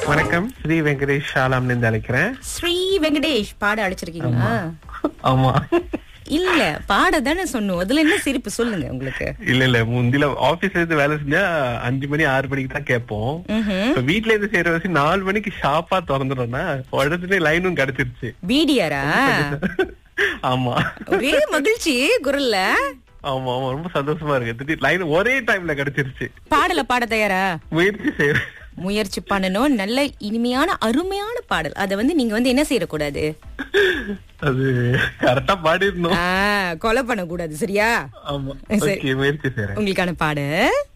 வணக்கம் ஸ்ரீ வெங்கடேஷ் ஷாலாம்ல இருந்து அழைக்கிறேன் ஸ்ரீ வெங்கடேஷ் பாட அழைச்சிருக்கீங்களா ஆமா இல்ல பாட தானே சொன்னோம் அதுல என்ன சிரிப்பு சொல்லுங்க உங்களுக்கு இல்ல இல்ல முந்தில ஆபீஸ்ல இருந்து வேலை செஞ்சா அஞ்சு மணி ஆறு மணிக்கு தான் கேட்போம் ம்ஹும். இப்ப வீட்ல இருந்து செய்யற வச்சு நாலு மணிக்கு ஷாப்பா திறந்துடும்னா உடனே லைனும் கிடைச்சிருச்சு பீடியாரா ஆமா ஒரே மகிழ்ச்சி குரல்ல ஆமா ஆமா ரொம்ப சந்தோஷமா இருக்கு திடீர் லைன் ஒரே டைம்ல கிடைச்சிருச்சு பாடல பாட தயாரா முயற்சி செய்யறேன் முயற்சி பண்ணணும் நல்ல இனிமையான அருமையான பாடல் அத வந்து நீங்க வந்து என்ன செய்யக்கூடாது அது கரெக்டா பாடிடணும் ஆ, கொலை பண்ணக்கூடாது சரியா ஆமா சரி. ஓகே முயற்சி செய்யறேன் உங்களுக்கான பாடு